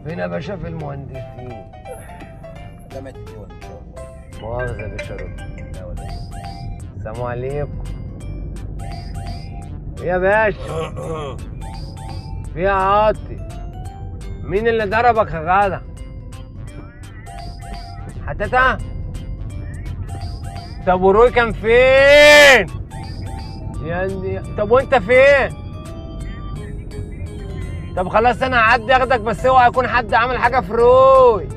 فين يا باشا في المهندسين جامعة الدول ان شاء الله مؤاخذة يا باشا رد لا ولا إيه. السلام عليكم يا باشا في يا عاطي مين اللي ضربك يا غدا حتتها طب وروي كان فين يا دي طب وانت فين طب خلاص انا هعدي اخدك بس اوعى يكون حد عمل حاجه في روي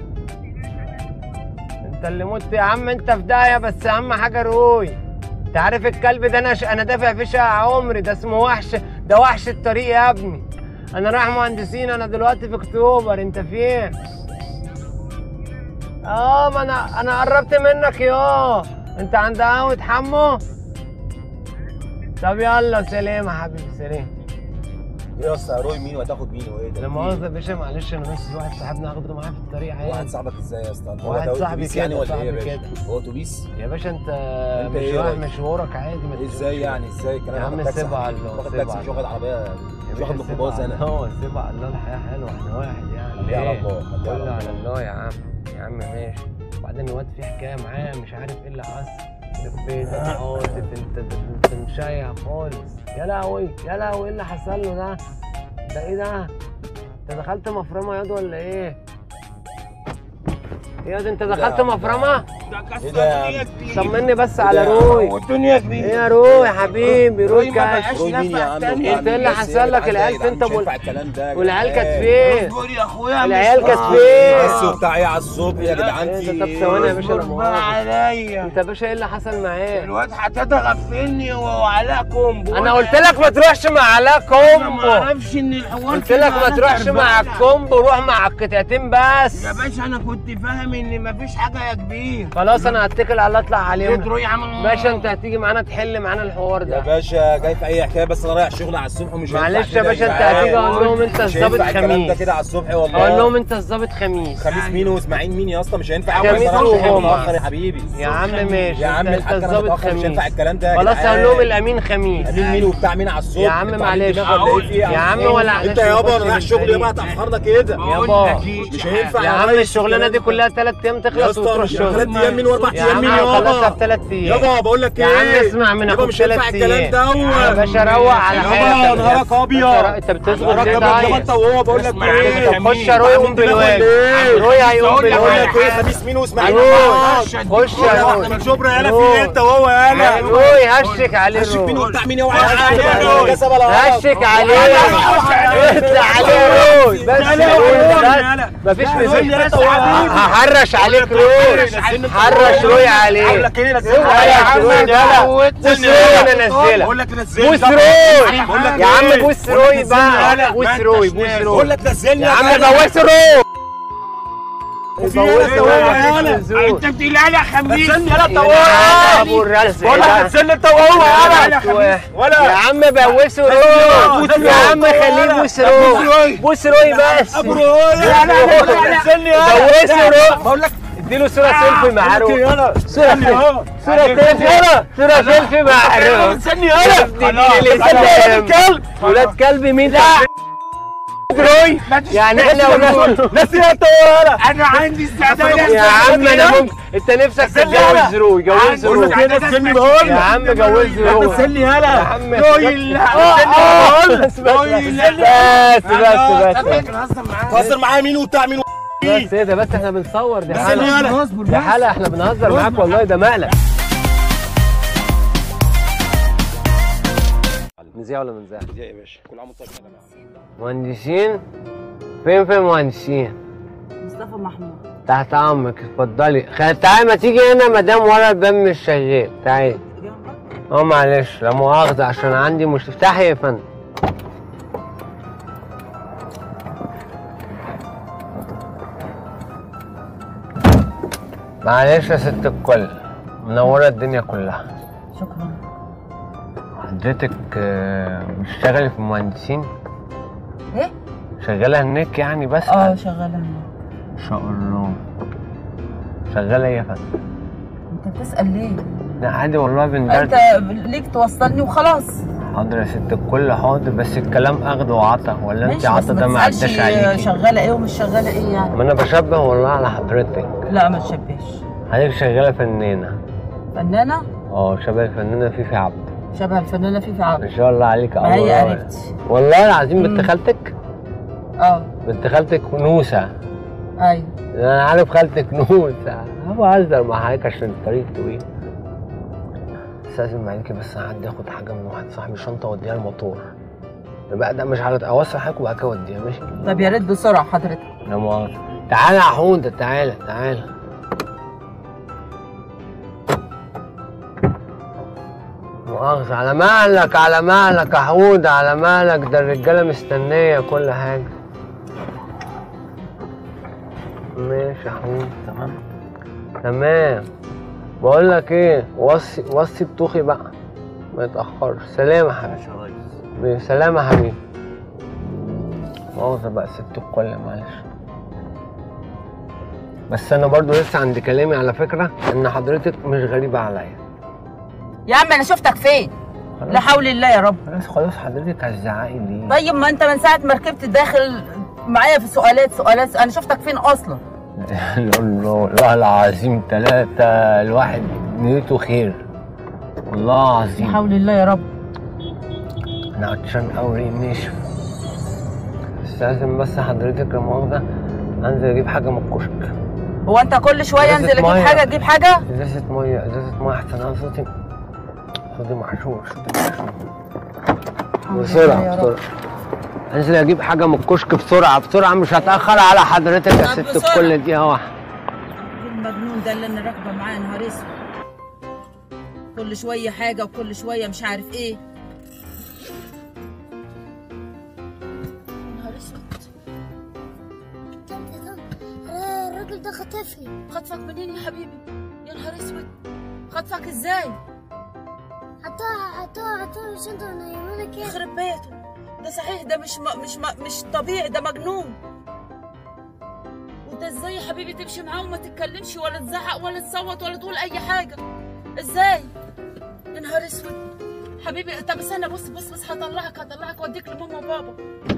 انت اللي مت يا عم انت في داهيه بس اهم حاجه روي انت عارف الكلب ده انا ش... انا دافع فيه شقه عمري ده اسمه وحش ده وحش الطريق يا ابني انا رايح مهندسين انا دلوقتي في اكتوبر انت فين اه ما انا انا قربت منك يا انت عند قهوه حمو طب يلا سلام يا حبيبي سلام ايه يا اسطى روي مين وهتاخد مين وايه ده لا مؤاخذة يا باشا معلش انا بس واحد صاحبنا هاخده معايا في الطريق واحد عادي صاحبك ازاي يا اسطى هو واحد ده صاحبي أتوبيس كده، يعني ولا ايه يا صاحبي باشا كده. هو اتوبيس يا باشا انت انت مش ايه رايح رايك؟ مشوارك عادي ما ازاي تشوفش. يعني ازاي كان يا انا عم واخد تاكسي سيبها على الله، واخد سيبها تاكسي على مش واخد عربيه يا مش باشا واخد سيبها ميكروباص على انا الله سيبها على الله الحياة حلوة احنا واحد يعني خليها على ليه؟ الله خليها على كله على الله الله يا عم يا عم ماشي وبعدين الواد في حكاية معاه مش عارف ايه اللي حصل يخرب بيتك يا عاطف انت انت مشايع خالص يا لهوي يا لهوي ايه اللي حصل له ده؟ ده ايه ده؟ انت دخلت مفرمة ياض ولا ايه؟ ياض انت دخلت عم ده؟ مفرمة؟ ايه ده يا عم طمني بس إيه على ده؟ روي والدنيا ايه كبيرة يا روي يا حبيبي روي كاش روي مين يا عم انت ايه اللي حصل لك العيال فين طب مش وال- هينفع الكلام ده يا والعيال جدعان. كانت فين؟ اصبر يا اخويا العيال مش كانت راضي. فين؟ بس وبتاع ايه على الصبح يا جدعان إيه في ده؟ طب ثواني يا باشا اصبر انا بقى مؤاخذة عليا انت يا باشا ايه اللي حصل معاك؟ الواد حتى غفلني وعلاء كومبو انا قلت لك ما تروحش مع علاء انا ما كومبو اعرفش ان الحوار قلت كده لك ما أنا تروحش مع كربانة. الكومبو روح مع القطعتين بس يا باشا انا كنت فاهم ان مفيش حاجه يا كبير خلاص انا هتكل على الله اطلع ليه عليهم تروح عمل باشا انت هتيجي معانا تحل معانا الحوار يا ده باشا جاي في اي حكايه بس انا رايح شغل على الصبح ومش هينفع معلش يا كده باشا انت جدعان. هتيجي اقول لهم انت مش الظابط هينفع الكلام ده خميس كده على الصبح والله اقول لهم انت الظابط خميس خميس مين واسماعيل مين يا اسطى مش هينفع خميس بس أنا مش هينفع وهم. متاخر يا حبيبي يا عم ماشي يا عم انت- الحاج انت انا الظابط متاخر مش هينفع خميس الكلام ده يا خلاص جدعان. هقول لهم الامين خميس امين مين وبتاع مين على الصبح يا عم انتوا معلش. عاملين دماغ ولا ايه في ايه يا عم ولا انت يابا انا رايح نخش شغل يابا بالفريق. هتاخرنا كده يابا مش هينفع يا عم ريس الشغلانه دي الكلام كلها ثلاث ايام يا تخلص اسطى وتروح مش ثلاث شغل ايام مين واربع يا ايام عم مين خلصها يابا في ثلاث ايام يابا بقول لك يا ايه عم اسمع من يابا اخوك مش هينفع ثلاث الكلام ايام ده يا باشا روق على يابا حياتك نهارك ابيض انت بتظبط نهارك ليه ابيض يابا طيب انت وهو بقول لك اسمع ايه يا طب خش يا روي قوم بالواجب ايه روي هيقوم بقول لك بقول على لك ايه حاجة. خميس مين واسماعيل روي مين؟ خش يا يا روي من شبرا يالا في روي. ايه انت وهو يالا روي هشك عليه هشك مين روي وبتاع مين يا هشك واحد عليه. كسب ولا غلط؟ هشك عليه اطلع عليه روي بس روي بس مفيش مزيد هحرش عليك روي حرش روي عليه لك ايه حرش روي يلا بوس روي انا انزلك بقول لك نزلني بوس روي بقول لك يا عم ايه؟ بوس بقول لك روي بقى نزلني. بوس روي بوس بقول روي لك نزلني يا عم جدع. بوس روي وفي بوس ايه روي يا مفيش يالا؟ نزول. انت بتقول لي يا خميس نزلني يالا انت يا وهو ابو الرزق بقول لك ده. نزلني انت وهو يالا يا ولا عم بوسه روي بوس يا عم روي. خليه بوس بوس روي روي. بوس روي بس ابو روي لا لا لا لا نزلني يالا بوسه روي بقول لك اديله صورة سيلفي مع بقول لك روي ايه يالا صورة سيلفي يالا. صورة سيلفي يلا صورة سيلفي مع روي نزلني يالا ولاد كلب ولاد كلب مين روي يعني احنا ولاد نزلني انت وهو انا عندي استعداد يا عم انا ممكن انت نفسك تتجوز روي جوز بقول لك روي ايه نزلني بقول يا لك عم جوز روي نزلني يا يالا عم روي لا آه، آه، نزلني بس بس بس بس بس بس تهزر معايا مين وبتاع مين بس ايه ده بس احنا بنصور دي نزلني حلقة يالا دي حلقة احنا بنهزر معاك والله ده مقلب نذيع ولا منذيع؟ يا باشا كل عام وانت طيب يا جماعه مهندسين فين فين مهندسين؟ مصطفى محمود تحت امرك اتفضلي خ- تعالي ما تيجي هنا مدام ورا الباب مش شغال تعالي اه معلش لا مؤاخذة عشان عندي مش افتحي يا فندم معلش يا ست الكل منورة الدنيا كلها شكرا حضرتك آه، بتشتغلي في المهندسين ايه؟ شغالة هناك يعني بس اه شغالة هنا ان شاء الله شغالة ايه يا فندم انت بتسأل ليه؟ لا عادي والله انت بندرد ليك توصلني وخلاص حاضر يا ست الكل حاضر بس الكلام اخد وعطا ولا انت ماشي بس عطا ده ما ما عداش تسألش عليكي شغالة ايه ومش شغالة ايه يعني ما انا بشبه والله على حضرتك لا ما تشبهش حضرتك شغاله فنانه فنانة اه شبه الفنانه فيفي عبد شبه الفنانة فيفي عبد ما شاء الله عليك ما هي أول مرة. قريبتي والله العظيم بنت مم. خالتك اه بنت خالتك نوسه ايوه انا عارف خالتك نوسه انا بهزر مع حضرتك عشان الطريق طويل استاذن معاكي بس هعدي اخد حاجه من واحد صاحبي شنطه اوديها الموتور بقى ده مش عارف اوصل حضرتك وبعد كده اوديها ماشي طب يا ريت بسرعة حضرتك لا مؤاخذة تعالى يا حودة تعالى تعالى مؤاخذة على مهلك على مهلك يا حودة على مهلك ده الرجالة مستنية كل حاجة ماشي يا حودة تمام تمام بقول لك ايه وصي وصي بطوخي بقى ما يتأخرش سلام يا حبيبي سلام يا حبيبي مؤاخذة بقى ست الكل معلش بس انا برضو لسه عند كلامي على فكرة ان حضرتك مش غريبة عليا يا عم انا شفتك فين لا حول الله يا رب خلاص خلاص حضرتك هتزعقي ليه؟ طيب ما انت من ساعة ما ركبت داخل معايا في سؤالات سؤالات انا شفتك فين اصلا الله والله العظيم ثلاثة الواحد نيته خير والله لا العظيم حول الله يا رب انا عطشان قوي نشف استاذن بس حضرتك لا مؤاخذة انزل اجيب حاجة من الكشك هو انت كل شوية إزازة انزل اجيب مية. حاجة اجيب حاجة ازازة مية ازازة مية احسن انا صوتي صوتي محشور صوتي محشور بسرعة يا رب. بسرعة انزل اجيب حاجة من الكشك بسرعة بسرعة مش هتأخر على حضرتك يا طب ست بسرعة. الكل دي اهو المجنون ده اللي انا راكبه معاه نهار اسود كل شويه حاجه وكل شويه مش عارف ايه نهار اسود الراجل ده خطفني خطفك منين يا حبيبي يا نهار اسود خطفك ازاي حطها حطها حطها الشنطة ونيمونا كده يخرب بيته ده صحيح ده مش م... مش م... مش طبيعي ده مجنون وانت ازاي يا حبيبي تمشي معاه وما تتكلمش ولا تزعق ولا تصوت ولا تقول اي حاجه ازاي يا نهار اسود حبيبي طب استنى بص بص بص هطلعك هطلعك واديك لماما وبابا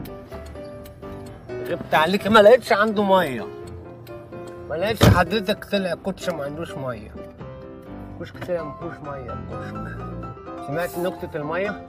غبت عليك ما لقيتش عنده مية ما لقيتش حضرتك طلع كوتش ما عندوش مية كشك طلع ما فيهوش مية الكشك سمعت نكتة المية؟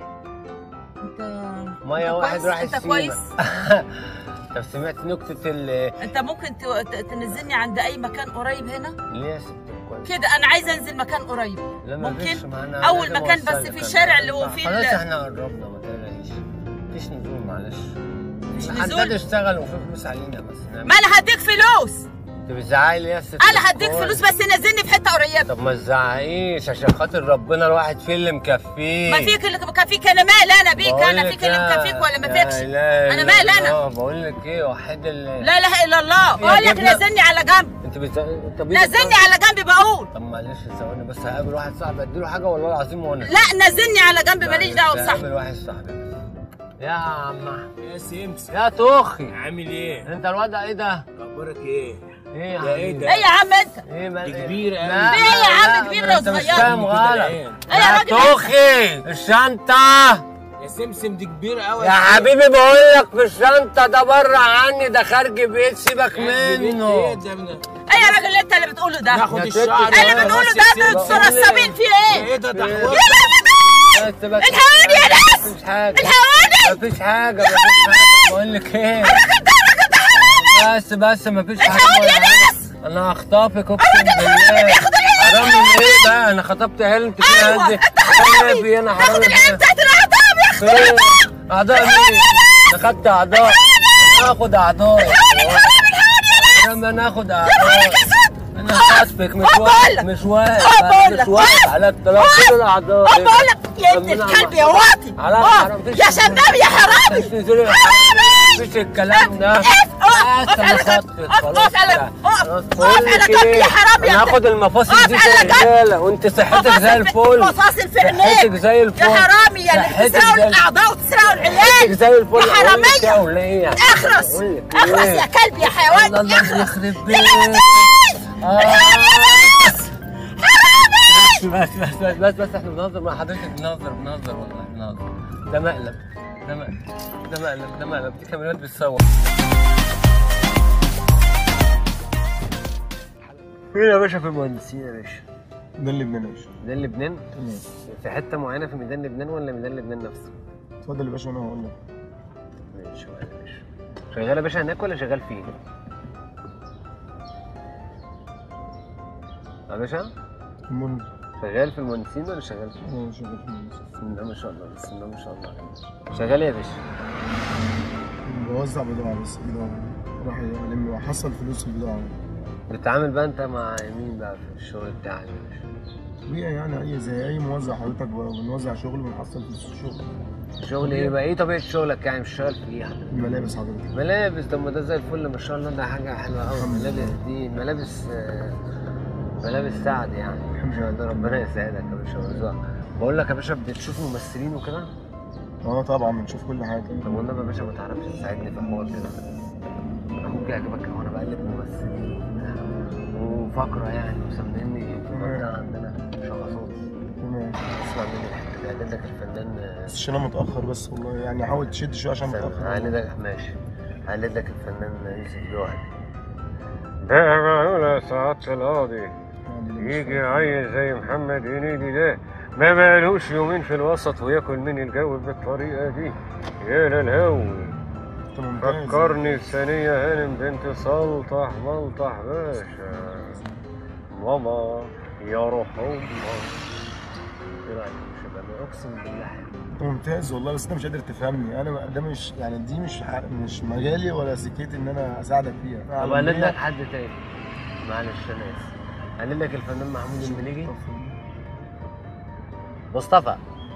انت مية انت واحد كويس؟ راح انت السيما كويس طب سمعت نكتة ال انت ممكن ت- ت- تنزلني عند اي مكان قريب هنا ليه يا ست الكل؟ كده انا عايزه انزل مكان قريب لا ما ممكن فيش معانا أول لازم مكان بس أوصلك في أنا. الشارع اللي هو فيه خلاص ال- احنا قربنا ما تقلقيش مفيش نزول معلش مش حداد نزول اشتغل وفي فلوس علينا بس نعمل ما انا هديك فلوس انت بتزعقي ليه يا ست انا هديك الكل؟ فلوس بس نزلني في حته قريبه طب ما تزعقيش عشان خاطر ربنا الواحد فيه اللي مكفيه ما فيك اللي كان فيك انا مال انا بيك انا فيك اللي مكفيك ولا ما فيكش انا مال انا بقول لك ايه وحد اللي لا اله الا الله يا بقول لك جبنة. نزلني على جنب انت بتز... طب إيه نزلني ده؟ على جنب بقول طب معلش ثواني بس هقابل واحد صاحبي اديله حاجه والله العظيم وانا لا نزلني على جنب ماليش دعوه معلش، بصاحبي هقابل واحد صاحبي بس. يا عم أحمد. يا سمسم يا توخي عامل ايه؟ انت الوضع ايه ده؟ اخبارك ايه؟ ايه يا ده ايه حبيبي؟ ده؟ ايه يا عم انت ايه ما دي كبيرة أوي. لا، في ايه يا عم لا، كبيرة لا، انت مش وصغيرة؟ فاهم غلط كده ايه يا يا راجل توخي الشنطه يا سمسم دي كبيرة قوي يا حبيبي بقول لك في الشنطه ده بره عني ده خارج بيت سيبك منه ايه ده من- ايه يا راجل اللي انت اللي بتقوله ده ناخد يا الشعر ست- اللي بقى بتقوله بس ده السمسم. ده الصراصابين في ايه ايه ده ده إيه؟ حوار يا لهوي بس بس الحقوني يا ناس مفيش حاجه الحقوني مفيش حاجه مفيش حاجه بقول لك ايه بس بس مفيش حاجه الحقوني يا ولا ناس حاجة. انا هخطفك اقسم بالله حرام من ايه بقى انا خطبت عيال انت كده ايوه قد انت حرامي ايه انا تاخد حرامي العيال بتاعت الاعضاء يا اختي فين؟ اعضاء مين؟ انا خدت اعضاء اخد اعضاء حرام انا اخد اعضاء انا خاطفك مش بقول واقف لك. مش واقف بقول مش لك. واقف على الطلاق كل الاعضاء اه بقول لك يا ابن ربنا الكلب يا يعوضك. واطي على اه حرام فيش يا شناب يا حرامي مش نزولي حرامي مفيش الكلام ده اقف اقف بس اقف انا على جنب خاطفك اقف خلاص اقف على بقى. اقف خلاص، اقف بقول على لك جنب إيه؟ يا حرامي يا انا ابن- هاخد المفاصل اقف دي على جنب. شغاله وانت صحتك زي الفل مفاصل في صحتك عينيك زي الفل يا حرامي يا اللي صحتك بتسرقوا زي- الاعضاء وتسرقوا صحتك العيال زي الفل يا أقول لك يا حرامية. ولية اخرس أقول لك اخرس إيه؟ يا كلب يا حيوان الله الله اخرس يخرب يا بيتك لهوي آه. حرامي بس بس بس بس بس احنا بنهزر مع حضرتك بنهزر بنهزر والله بنهزر ده مقلب ده مقلب ده مقلب ده مقلب دي كاميرات بتصور فين يا باشا في المهندسين يا باشا ده اللي بنعيش ميدان لبنان في حته معينه في ميدان لبنان ولا ميدان لبنان نفسه؟ اتفضل يا باشا وانا هقول لك ماشي شغال يا باشا شغال يا باشا هناك ولا شغال فين؟ يا باشا المهم شغال في المهندسين ولا شغال في انا شغال في المهندس. بسم الله ما شاء الله بسم الله ما شاء الله شغال إيه يا باشا بوزع بضاعة بس بضاعة راح الم احصل فلوس البضاعة بتتعامل بقى انت مع مين بقى في الشغل بتاعك يا باشا طبيعي يعني اي زي اي موزع حضرتك بنوزع شغل بنحصل فلوس الشغل شغل ايه بقى ايه طبيعه شغلك يعني مش شغال في ايه حضرتك؟ الملابس حضرتك ملابس طب ما ده زي الفل ما شاء الله ده حاجه حلوه قوي الحمد لله. الملابس دي ملابس آه، ملابس سعد يعني الحمد لله. ده ربنا يسعدك يا باشا ويرزقك بقول لك يا باشا بتشوف ممثلين وكده اه طبعا بنشوف كل حاجة طب والنبي يا باشا ما تعرفش تساعدني في حوار كده اخوك يعجبك وانا بقلب ممثلين وبتاع وفقره يعني مسميني في المنطقه عندنا شخصات تمام اسمع مني الحته دي هقلد لك الفنان بس عشان انا متأخر بس والله يعني حاول تشد شوية عشان استنى، متأخر هقلدك ماشي هقلد لك الفنان يوسف جوهري ده معقولة سعادة القاضي يعني اللي مش يجي فاهم. عيل زي محمد هنيدي ده ما مالوش يومين في الوسط وياكل من الجو بالطريقة دي يا للهو انت ممتاز فكرني بثانية هانم بنت سلطح ملطح باشا ماما يا روح امك ايه رايك يا شباب اقسم بالله حلو انت ممتاز والله بس انت مش قادر تفهمني انا ده مش يعني دي مش ح- مش مجالي ولا سكتي ان انا اساعدك فيها أنا طب على قلد لك النية- حد تاني معلش انا اسف قلد لك الفنان محمود المليجي مصطفى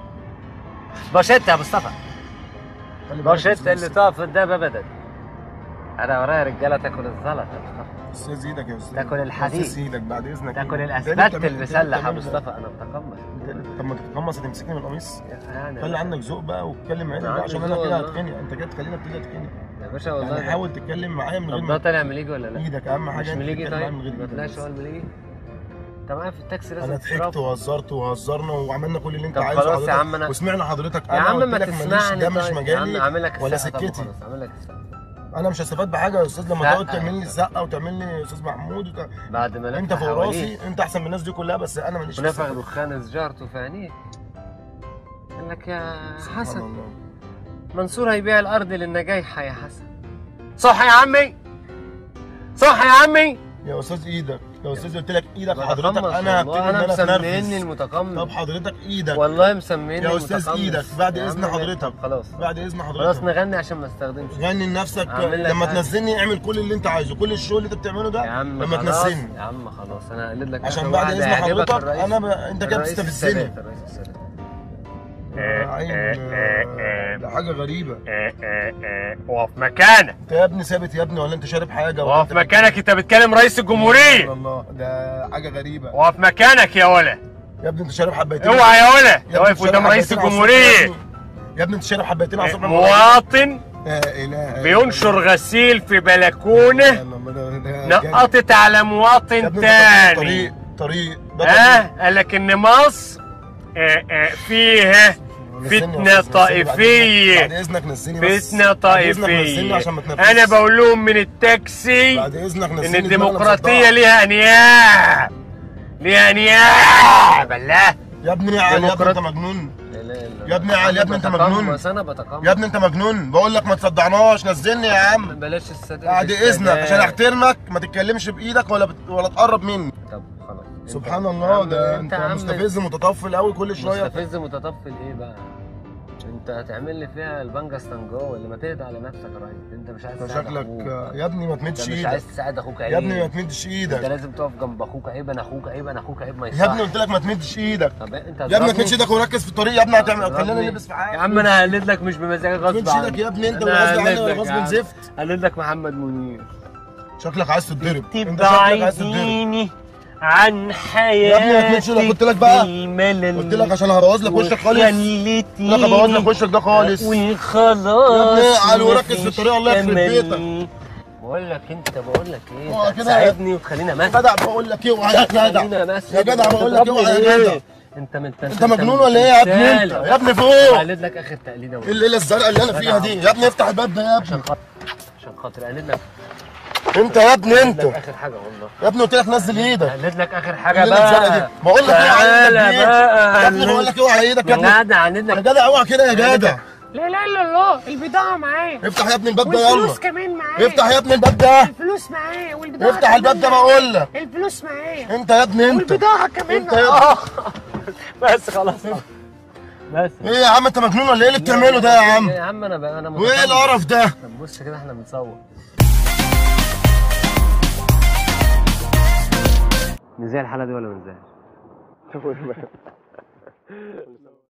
باشيت يا مصطفى خلي بالك باشيت أستاذ- اللي تقف قدام ابدا انا ورايا رجاله تاكل الزلط يا مصطفى استاذ ايدك يا استاذ تاكل الحديد. استاذ ايدك بعد اذنك تاكل إيه؟ الاسفلت أنت ليه المسلح يا بتعمل- مصطفى انا متقمص أنت ليه- طب ما تتقمص هتمسكني من القميص يعني خلي عندك ذوق بقى واتكلم عدل أنا بقى عندي عشان انا ذوق كده والله. هتخنق انت كده تخليني ابتدي اتخنق يا باشا والله يعني ده- حاول تتكلم معايا من غير طب ده ما طالع مليجي ولا لا؟ ايدك اهم حاجه مش أنت مليجي تتكلم معايا طيب؟ من غير ما إيدك طلعش بس. هو المليجي؟ انت معايا في التاكسي لازم انا ضحكت تشرب. وهزرت وهزرنا وعملنا كل اللي انت طب عايزه خلاص يا حضرتك عم أنا- وسمعنا حضرتك يا انا عم قلت ما لك ماليش تسمعني ده مش طيب. مجالي يا عم اعمل لك ولا السقة طب سكتي خلاص اعمل لك السقة انا مش هستفاد بحاجه يا استاذ لما لا. تقعد تعمل لي سقه وتعمل لي استاذ محمود وت... بعد ما لف انت فوق حواليه راسي انت احسن من الناس دي كلها بس انا ماليش في ونفخ السقة. دخان سجارته في عينيك قال لك يا سبحان حسن الله. منصور هيبيع الارض للنجايحه يا حسن صح يا عمي صح يا عمي يا استاذ ايدك يا استاذ قلت لك ايدك بتقمص حضرتك انا هبتدي والله ان انا انا مسميني اتنرفز المتقمص طب حضرتك ايدك والله مسميني يا أستاذ المتقمص. إيدك، بعد يا إذن عم حضرتك. طب خلاص بعد اذن خلاص حضرتك نغني عشان ما استخدمش غني لنفسك أعمل لك لما حاجة. تنزلني اعمل كل اللي انت عايزه كل الشغل اللي انت بتعمله يا ده عم لما خلاص تنزلني يا عم خلاص انا هقلد لك عشان آخر بعد واحد اذن هيعجبك حضرتك الرئيس- انا ب... انت كده الرئيس بتستفزني السادات، الرئيس السادات. عين آه، ده حاجه غريبه وقف مكانك انت يا ابني ثابت يا ابني ولا انت شارب حاجه ولا وقف انت مكانك انت بتكلم رئيس سبحان الجمهورية الله ده حاجه غريبه وقف مكانك يا ولا يا ابني انت شارب حبايتين اوعى يا ولا يا انت ابني واقف انت شارب قدام رئيس حبايتين على الصبح يا الجمهورية ابني. يا ابني انت شارب حبايتين على الصبح مواطن لا اله إلا بينشر غسيل في الله. بلكونة الله، ده- ده جامد. نقطت على يا مواطن ابني انت تاني طريق طريق ده ها طريق. قال لك ان مصر آه، آه، فيها نزلني يا فتنة أستاذ، نزلني بعد طائفية. إذنك. بعد اذنك نزلني بس فتنة بعد إذنك نزلني طائفية عشان ما تنرفزش. انا بقول لهم من التاكسي بعد اذنك نزلني ان دماغنا الديمقراطية مصدعة. ليها انياب ليها انياب الله يا ابني يا علي يا ابني ديمقراط- انت مجنون لا إله إلا الله. يا ابني علي، يا ابني انت مجنون. بتقمص، انا بتقمص يا ابني انت مجنون بقول لك ما تصدعناش نزلني يا عم بلاش السادات بعد اذنك عشان احترمك ما تتكلمش بايدك ولا بت... ولا تقرب مني طب خلاص سبحان يا الله عم، ده انت يا عم مستفز متطفل قوي كل شويه مستفز متطفل ايه بقى؟ انت هتعمل لي فيها البنجا ستانجو ولا ما تهدى على نفسك يا ريس انت مش عايز انت تساعد شكلك اخوك يا ابني ما انت تمدش مش عايز ايدك تساعد اخوك عيب يا ابني ما تمدش انت ايدك لازم تقف جنب اخوك عيب انا اخوك عيب انا اخوك عيب ما يا ابني يصحش قلت لك ما تمدش ايدك طب انت يا ابني ما هتضربني؟ تمدش ايدك وركز في الطريق يا ابني هتعمل هتضربني؟ خلينا نلبس في حاجه يا عم انا هقلد لك مش بمزاجك ما غصب تمدش ايدك يا ابني انت أنا ولا غصب عني هقلد ولا لك غصب يا عم. زفت هقلد لك محمد منير شكلك عايز تتضرب انت شكلك عايز تتضرب تبعديني عن حياتي يا ابني ما تمدش ايدك قلت لك بقى الملل قلت لك عشان هبوظ لك وشك خالص قلت وخلتيني لك هبوظ لك وشك ده خالص وخلاص يا ابني علي وركز في مفيش الطريق الله يخرب أمل. بيتك. بقول لك انت بقول لك ايه هو انت كده- تساعدني وتخليني امثل جدع بقول لك اوعى يا جدع خليني امثل يا جدع بقول لك اوعى يا جدع انت من انت انت مجنون ولا ايه يا ابني انت يا ابني فوق قلد لك اخر تقليده ايه الليله الزرقاء اللي انا فيها دي يا ابني افتح الباب ده يا ابني عشان خاطر عشان خاطر قلد لك انت يا ابني قلد انت لك اخر حاجه والله يا ابني قلت لك نزل ايدك قلد لك اخر حاجه الليله الزرقاء دي بقى بقول لك اوعى تعالى ايدك دي. بقى يا ابني بقول لك اوعى ايدك يا ابني يا جدع قلد يا لك جدع اوعى كده يا جدع لا لا لا الله البضاعة معايا افتح يا ابني الباب ده يلا والفلوس كمان معايا افتح يا ابني الباب ده الفلوس معايا والبضاعة افتح كمان الباب ده معايا. بقول لك الفلوس معايا انت يا ابني انت والبضاعة كمان انت يا معايا ابني بس خلاص بس ايه يا عم انت مجنون ولا ايه اللي بتعمله ده يا عم يا عم انا بقى انا وايه متخيل. القرف ده طب بص كده احنا بنصور مش زي الحلقه دي ولا مش زي